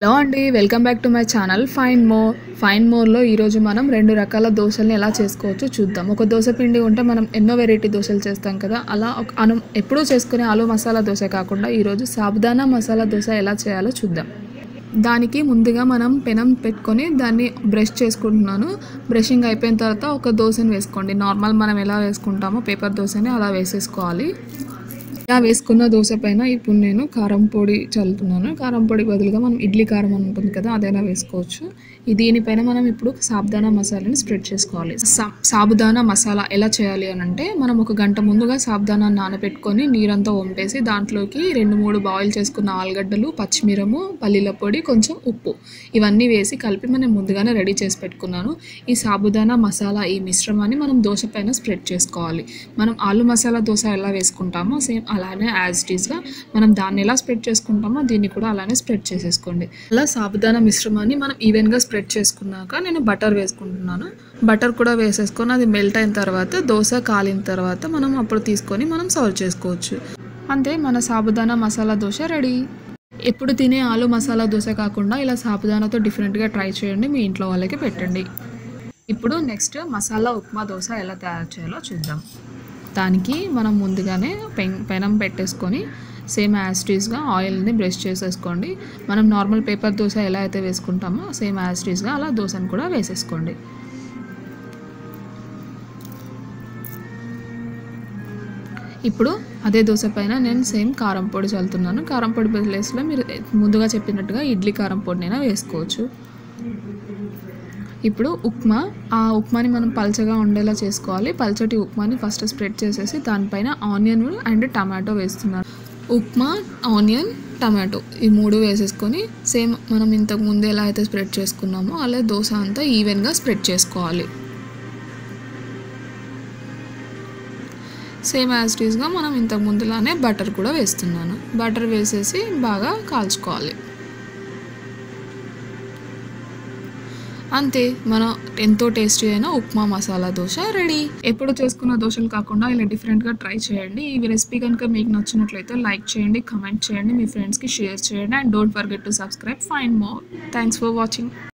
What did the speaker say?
hello అండి welcome back to my channel find more find more ఈరోజు మనం రెండు రకాల దోశల్ని ఎలా చేసుకోవచ్చో చూద్దాం ఒక దోశ పిండి ఉంటే మనం ఎన్నో వెరైటీ దోశలు చేస్తాం కదా అలా ఒక మనం ఎప్పుడూ చేసుకునే ఆలు మసాలా దోశ కాకుండా ఈరోజు సాబుదానా మసాలా దోశ ఎలా చేయాలో చూద్దాం దానికి ముందుగా మనం పెనం పెట్టుకొని దాన్ని బ్రష్ చేసుకుంటున్నాను బ్రషింగ్ అయిపోయిన తర్వాత ఒక దోశని వేసుకోండి నార్మల్ మనం ఎలా వేసుకుంటామో పేపర్ దోశని అలా వేసేసుకోవాలి ఇలా వేసుకున్న దోశ పైన ఇప్పుడు నేను కారం పొడి చల్లుతున్నాను కారం పొడి బదులుగా మనం ఇడ్లీ కారం అని ఉంటుంది కదా అదైనా వేసుకోవచ్చు ఈ దీనిపైన మనం ఇప్పుడు సాబుదానా మసాలాని స్ప్రెడ్ చేసుకోవాలి సా సాబుదానా మసాలా ఎలా చేయాలి అని అంటే మనం ఒక గంట ముందుగా సాబుదానా నానబెట్టుకొని నీరంతా వంపేసి దాంట్లోకి రెండు మూడు బాయిల్ చేసుకున్న ఆలుగడ్డలు పచ్చిమిరము పల్లీల పొడి కొంచెం ఉప్పు ఇవన్నీ వేసి కలిపి మనం ముందుగానే రెడీ చేసి పెట్టుకున్నాను ఈ సాబుదానా మసాలా ఈ మిశ్రమాన్ని మనం దోశ పైన స్ప్రెడ్ చేసుకోవాలి మనం ఆలు మసాలా దోశ ఎలా వేసుకుంటామో సేమ్ అలానే యాజ్ ఇట్ ఈస్గా మనం దాన్ని ఎలా స్ప్రెడ్ చేసుకుంటామో దీన్ని కూడా అలానే స్ప్రెడ్ చేసేసుకోండి అలా సాబుదానా మిశ్రమాన్ని మనం ఈవెన్గా స్ప్రెడ్ చేసుకున్నాక నేను బటర్ వేసుకుంటున్నాను బటర్ కూడా వేసేసుకొని అది మెల్ట్ అయిన తర్వాత దోశ కాలిన తర్వాత మనం అప్పుడు తీసుకొని మనం సర్వ్ చేసుకోవచ్చు అంతే మన సాబుదానా మసాలా దోశ రెడీ ఎప్పుడు తినే ఆలు మసాలా దోశ కాకుండా ఇలా సాబుదానాతో డిఫరెంట్గా ట్రై చేయండి మీ ఇంట్లో వాళ్ళకి పెట్టండి ఇప్పుడు నెక్స్ట్ మసాలా ఉప్మా దోశ ఎలా తయారు చేయాలో చూద్దాం దానికి మనం ముందుగానే పెన్ పెనం పెట్టేసుకొని సేమ్ యాస్టీస్గా ఆయిల్ని బ్రష్ చేసేసుకోండి మనం నార్మల్ పేపర్ దోశ ఎలా అయితే వేసుకుంటామో సేమ్ యాస్టీస్గా అలా దోశను కూడా వేసేసుకోండి ఇప్పుడు అదే దోశ పైన నేను సేమ్ కారం పొడి చల్లుతున్నాను కారం పొడి ప్లేస్లో మీరు ముందుగా చెప్పినట్టుగా ఇడ్లీ కారం పొడినైనా వేసుకోవచ్చు ఇప్పుడు ఉప్మా ఆ ఉప్మాని మనం పల్చగా ఉండేలా చేసుకోవాలి పల్చటి ఉప్మాని ఫస్ట్ స్ప్రెడ్ చేసేసి దానిపైన ఆనియన్ అండ్ టమాటో వేస్తున్నాను ఉప్మా ఆనియన్ టమాటో ఈ మూడు వేసేసుకొని సేమ్ మనం ఇంతకు ముందు ఎలా అయితే స్ప్రెడ్ చేసుకున్నామో అలా దోశ అంతా ఈవెన్గా స్ప్రెడ్ చేసుకోవాలి సేమ్ యాజ్ టీజ్గా మనం ఇంతకు ముందులానే బటర్ కూడా వేస్తున్నాను బటర్ వేసేసి బాగా కాల్చుకోవాలి అంతే మన ఎంతో టేస్టీ అయిన ఉప్మా మసాలా దోశ రెడీ ఎప్పుడు చేసుకున్న దోశలు కాకుండా ఇలా డిఫరెంట్గా ట్రై చేయండి ఈ రెసిపీ కనుక మీకు నచ్చినట్లయితే లైక్ చేయండి కమెంట్ చేయండి మీ ఫ్రెండ్స్కి షేర్ చేయండి and don't forget to subscribe find more thanks for watching